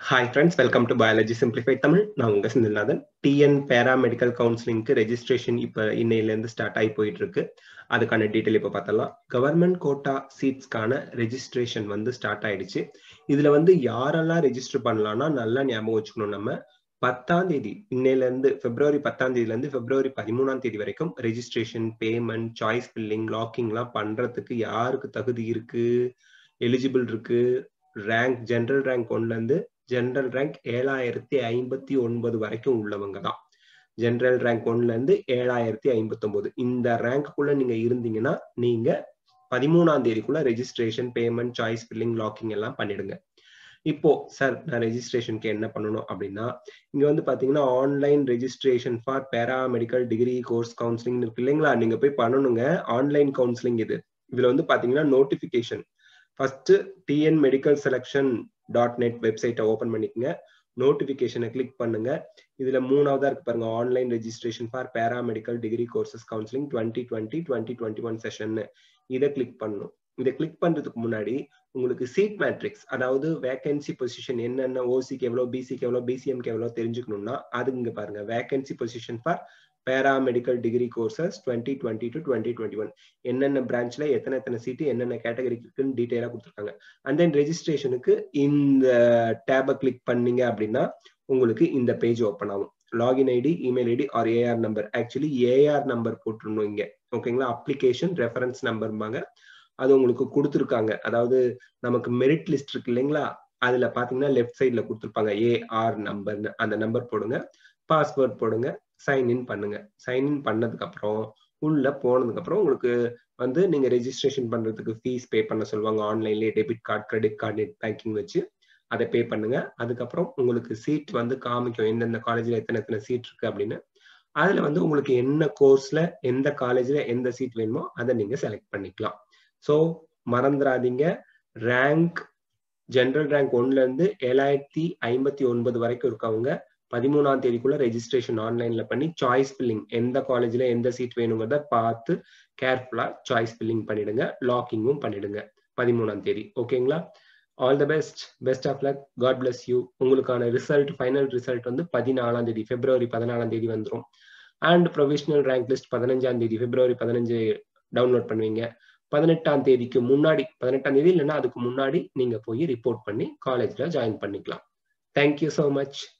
hi friends welcome to biology simplified Tamil நான் உங்க Senthilnathan TN paramedical கவுன்சிலிங்க்கு ரெஜிஸ்ட்ரேஷன் இப்போ இன்னையிலேருந்து ஸ்டார்ட் ஆகி போயிட்டு இருக்கு அதுக்கான டீட்டெயில் இப்போ பார்த்தலாம் கவர்மெண்ட் கோட்டா சீட்ஸ்க்கான ரெஜிஸ்ட்ரேஷன் வந்து ஸ்டார்ட் ஆயிடுச்சு இதுல வந்து யாரெல்லாம் ரெஜிஸ்டர் பண்ணலாம்னா நல்லா ஞாபகம் வச்சுக்கணும் நம்ம பத்தாம் தேதி இன்னையில இருந்து பிப்ரவரி பத்தாம் தேதியில இருந்து பிப்ரவரி பதிமூணாம் தேதி வரைக்கும் ரெஜிஸ்ட்ரேஷன் பேமெண்ட் சாய்ஸ் பில்லிங் லாக்கிங்லாம் பண்றதுக்கு யாருக்கு தகுதி இருக்கு எலிஜிபிள் இருக்கு ரேங்க் ஜென்ரல் ரேங்க் ஒன்ல இருந்து ஜென்ரல் ரேங்க் ஏழாயிரத்தி ஐம்பத்தி ஒன்பது வரைக்கும் உள்ளவங்க தான் ஜென்ரல் ரேங்க் ஒன்ல இருந்து ஏழாயிரத்தி ஐம்பத்தி ஒன்பது இந்த ரேங்க்குள்ள நீங்க இருந்தீங்கன்னா நீங்க பதிமூணாம் தேதிக்குள்ள registration payment choice filling locking எல்லாம் பண்ணிடுங்க இப்போ சார் நான் ரெஜிஸ்ட்ரேஷனுக்கு என்ன பண்ணணும் அப்படின்னா இங்க வந்து பாத்தீங்கன்னா online registration for paramedical degree course counselling இருக்கு இல்லைங்களா நீங்க போய் பண்ணணுங்க ஆன்லைன் கவுன்சிலிங் இது இதுல வந்து பாத்தீங்கன்னா notification first TN medical selection dot net வெப்சைட்டை ஓப்பன் பண்ணிக்கங்க நோட்டிபிகேஷனை கிளிக் பண்ணுங்க இதுல மூணாவதா இருக்கு பாருங்க online registration for paramedical degree courses counselling twenty twenty twenty twenty one session இதை கிளிக் பண்ணணும் இதை கிளிக் பண்றதுக்கு முன்னாடி உங்களுக்கு சீட் மேட்ரிக்ஸ் அதாவது வேகன்சி பொசிஷன் என்னென்ன ஓசிக்கு எவ்வளோ பிசிக்கு எவ்வளோ பிசிஎம்க்கு எவ்வளோ தெரிஞ்சுக்கணும்னா அது இங்க பாருங்க vacancy position for paramedical degree courses twenty twenty to twenty twenty one என்னென்ன பிரான்ச்ல எத்தனை எத்தனை சீட்டு என்னென்ன கேட்டகரிக்கு இருக்குன்னு டீட்டெயிலாக கொடுத்துருக்காங்க அண்ட் தென் ரெஜிஸ்ட்ரேஷனுக்கு இந்த டேபை கிளிக் பண்ணீங்க அப்படின்னா உங்களுக்கு இந்த பேஜ் ஓப்பன் ஆகும் login ID email ID or AR number actually AR number போட்டுருணும் இங்க ஓகேங்களா அப்ளிகேஷன் ரெஃபரன்ஸ் நம்பர்பாங்க அது உங்களுக்கு கொடுத்துருக்காங்க அதாவது நமக்கு மெரிட் லிஸ்ட் இருக்கு இல்லைங்களா அதுல பாத்தீங்கன்னா லெஃப்ட் சைட்ல கொடுத்துருப்பாங்க ஏஆர் நம்பர்னு அந்த நம்பர் போடுங்க பாஸ்வேர்ட் போடுங்க சைன் இன் பண்ணுங்க சைன் இன் பண்ணதுக்கு அப்புறம் உள்ள போனதுக்கு அப்புறம் உங்களுக்கு வந்து நீங்க ரெஜிஸ்ட்ரேஷன் பண்றதுக்கு ஃபீஸ் பே பண்ண சொல்லுவாங்க ஆன்லைன்லயே debit card credit card net banking வச்சு அதை பே பண்ணுங்க அதுக்கப்புறம் உங்களுக்கு சீட் வந்து காமிக்கும் எந்தெந்த காலேஜ்ல எத்தனை எத்தனை சீட் இருக்கு அப்படின்னு அதுல வந்து உங்களுக்கு என்ன கோர்ஸ்ல எந்த காலேஜ்ல எந்த சீட் வேணுமோ அதை நீங்க செலக்ட் பண்ணிக்கலாம் ஸோ மறந்துடாதீங்க ரேங்க் ஜென்ரல் ரேங்க் ஒன்ல இருந்து ஏழாயிரத்தி ஐம்பத்தி ஒன்பது வரைக்கும் இருக்கவங்க பதிமூணாம் தேதிக்குள்ள ரெஜிஸ்ட்ரேஷன் ஆன்லைன்ல பண்ணி சாய்ஸ் ஃபில்லிங் எந்த காலேஜ்ல எந்த சீட் வேணுங்கிறத பார்த்து கேர்ஃபுல்லா சாய்ஸ் ஃபில்லிங் பண்ணிடுங்க லாக்கிங்கும் பண்ணிடுங்க பதிமூணாம் தேதி ஓகேங்களா all the best best of luck God bless you உங்களுக்கான ரிசல்ட் ஃபைனல் ரிசல்ட் வந்து பதினாலாம் தேதி பிப்ரவரி பதினாலாம் தேதி வந்துடும் அண்ட் ப்ரொவிஷனல் ரேங்க் லிஸ்ட் பதினஞ்சாம் தேதி பிப்ரவரி பதினஞ்சு டவுன்லோட் பண்ணுவீங்க பதினெட்டாம் தேதிக்கு முன்னாடி பதினெட்டாம் தேதி இல்லைன்னா அதுக்கு முன்னாடி நீங்க போய் ரிப்போர்ட் பண்ணி காலேஜ்ல ஜாயின் பண்ணிக்கலாம் தேங்க்யூ ஸோ மச்